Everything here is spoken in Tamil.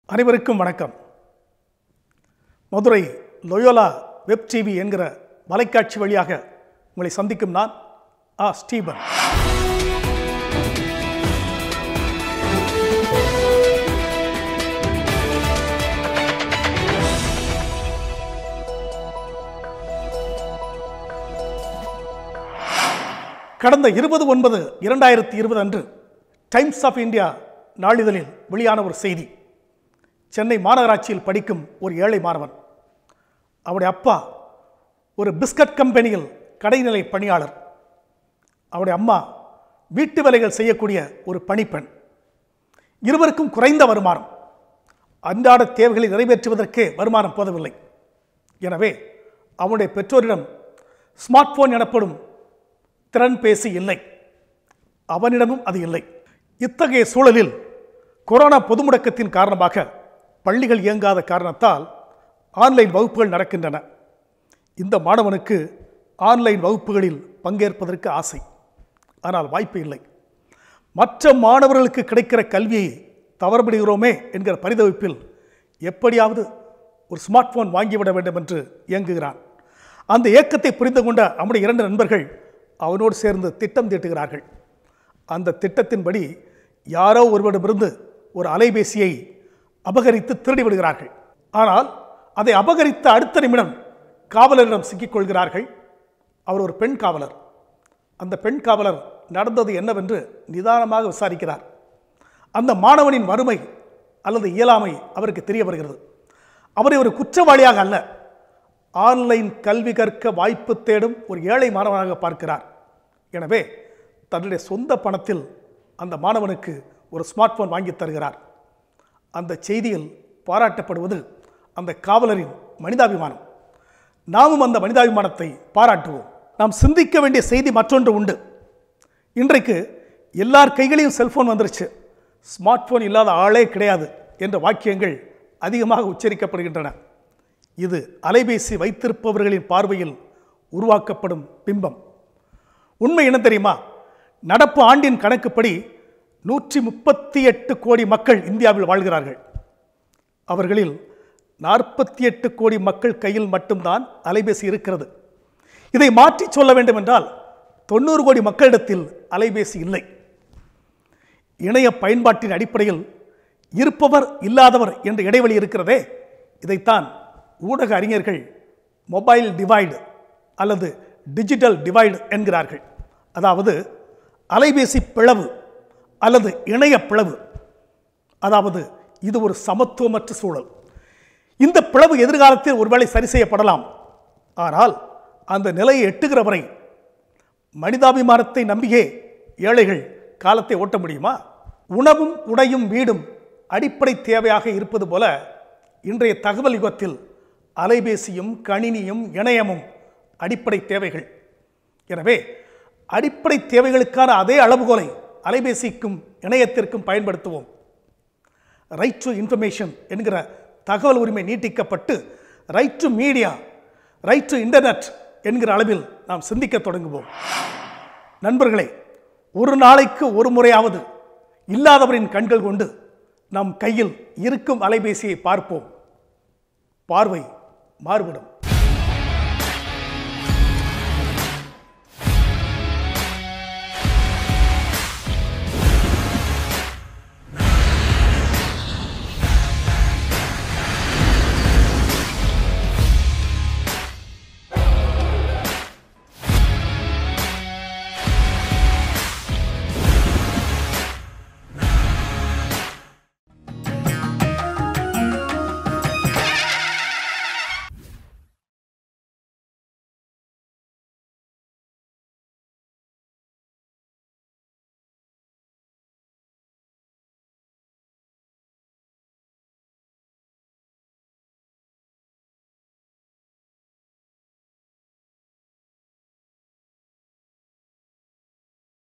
அனைவருக்கும் வணக்கம் மதுரை லொயோலா வெப் டிவி என்கிற வலைக்காட்சி வழியாக உங்களை சந்திக்கும் நான் ஆ ஸ்டீபன் கடந்த இருபது ஒன்பது இரண்டாயிரத்தி இருபது அன்று டைம்ஸ் ஆஃப் இந்தியா நாளிதழில் வெளியான ஒரு செய்தி சென்னை மாநகராட்சியில் படிக்கும் ஒரு ஏழை மாணவன் அவருடைய அப்பா ஒரு பிஸ்கட் கம்பெனியில் கடைநிலை பணியாளர் அவருடைய அம்மா வீட்டு வேலைகள் செய்யக்கூடிய ஒரு பணிப்பெண் இருவருக்கும் குறைந்த வருமானம் அன்றாட தேவைகளை நிறைவேற்றுவதற்கே வருமானம் போதவில்லை எனவே அவனுடைய பெற்றோரிடம் ஸ்மார்ட் போன் எனப்படும் திறன் பேசி இல்லை அவனிடமும் அது இல்லை இத்தகைய சூழலில் கொரோனா பொது முடக்கத்தின் காரணமாக பள்ளிகள் இயங்காத காரணத்தால் ஆன்லைன் வகுப்புகள் நடக்கின்றன இந்த மாணவனுக்கு ஆன்லைன் வகுப்புகளில் பங்கேற்பதற்கு ஆசை ஆனால் வாய்ப்பு இல்லை மற்ற மாணவர்களுக்கு கிடைக்கிற கல்வியை தவறுபடுகிறோமே என்கிற பரிதவிப்பில் எப்படியாவது ஒரு ஸ்மார்ட் போன் வாங்கிவிட வேண்டும் என்று இயங்குகிறான் அந்த இயக்கத்தை புரிந்து கொண்ட அவனுடைய இரண்டு நண்பர்கள் அவனோடு சேர்ந்து திட்டம் தீட்டுகிறார்கள் அந்த திட்டத்தின்படி யாரோ ஒருவரிடமிருந்து ஒரு அலைபேசியை அபகரித்து திருடி விடுகிறார்கள் ஆனால் அதை அபகரித்த அடுத்த நிமிடம் காவலரிடம் சிக்கிக்கொள்கிறார்கள் அவர் ஒரு பெண் காவலர் அந்த பெண் காவலர் நடந்தது என்னவென்று நிதானமாக விசாரிக்கிறார் அந்த மாணவனின் வறுமை அல்லது இயலாமை அவருக்கு தெரிய வருகிறது அவரை ஒரு குற்றவாளியாக அல்ல ஆன்லைன் கல்வி கற்க வாய்ப்பு தேடும் ஒரு ஏழை மாணவனாக பார்க்கிறார் எனவே தன்னுடைய சொந்த பணத்தில் அந்த மாணவனுக்கு ஒரு ஸ்மார்ட் போன் வாங்கி தருகிறார் அந்த செய்தியில் பாராட்டப்படுவது அந்த காவலரின் மனிதாபிமானம் நாமும் அந்த மனிதாபிமானத்தை பாராட்டுவோம் நாம் சிந்திக்க வேண்டிய செய்தி மற்றொன்று உண்டு இன்றைக்கு எல்லார் கைகளையும் செல்போன் வந்துருச்சு ஸ்மார்ட் போன் இல்லாத ஆளே கிடையாது என்ற வாக்கியங்கள் அதிகமாக உச்சரிக்கப்படுகின்றன இது அலைபேசி வைத்திருப்பவர்களின் பார்வையில் உருவாக்கப்படும் பிம்பம் உண்மை என்ன தெரியுமா நடப்பு ஆண்டின் கணக்குப்படி நூற்றி முப்பத்தி எட்டு கோடி மக்கள் இந்தியாவில் வாழ்கிறார்கள் அவர்களில் நாற்பத்தி எட்டு கோடி மக்கள் கையில் மட்டும்தான் அலைபேசி இருக்கிறது இதை மாற்றி சொல்ல வேண்டும் என்றால் தொண்ணூறு கோடி மக்களிடத்தில் அலைபேசி இல்லை இணைய பயன்பாட்டின் அடிப்படையில் இருப்பவர் இல்லாதவர் என்ற இடைவெளி இருக்கிறதே இதைத்தான் ஊடக அறிஞர்கள் மொபைல் டிவைடு அல்லது டிஜிட்டல் டிவைடு என்கிறார்கள் அதாவது அலைபேசி பிளவு அல்லது இணைய பிளவு அதாவது இது ஒரு சமத்துவமற்ற சூழல் இந்த பிளவு எதிர்காலத்தில் ஒருவேளை சரி செய்யப்படலாம் ஆனால் அந்த நிலையை எட்டுகிற வரை மனிதாபிமானத்தை நம்பியே ஏழைகள் காலத்தை ஓட்ட முடியுமா உணவும் உடையும் வீடும் அடிப்படை தேவையாக இருப்பது போல இன்றைய தகவல் யுகத்தில் அலைபேசியும் கணினியும் இணையமும் அடிப்படை தேவைகள் எனவே அடிப்படை தேவைகளுக்கான அதே அளவுகோலை அலைபேசிக்கும் இணையத்திற்கும் பயன்படுத்துவோம் ரைட் டு இன்ஃபர்மேஷன் என்கிற தகவல் உரிமை நீட்டிக்கப்பட்டு right to media right to internet என்கிற அளவில் நாம் சிந்திக்க தொடங்குவோம் நண்பர்களே ஒரு நாளைக்கு ஒரு முறையாவது இல்லாதவரின் கண்கள் கொண்டு நம் கையில் இருக்கும் அலைபேசியை பார்ப்போம் பார்வை மாறுபடும்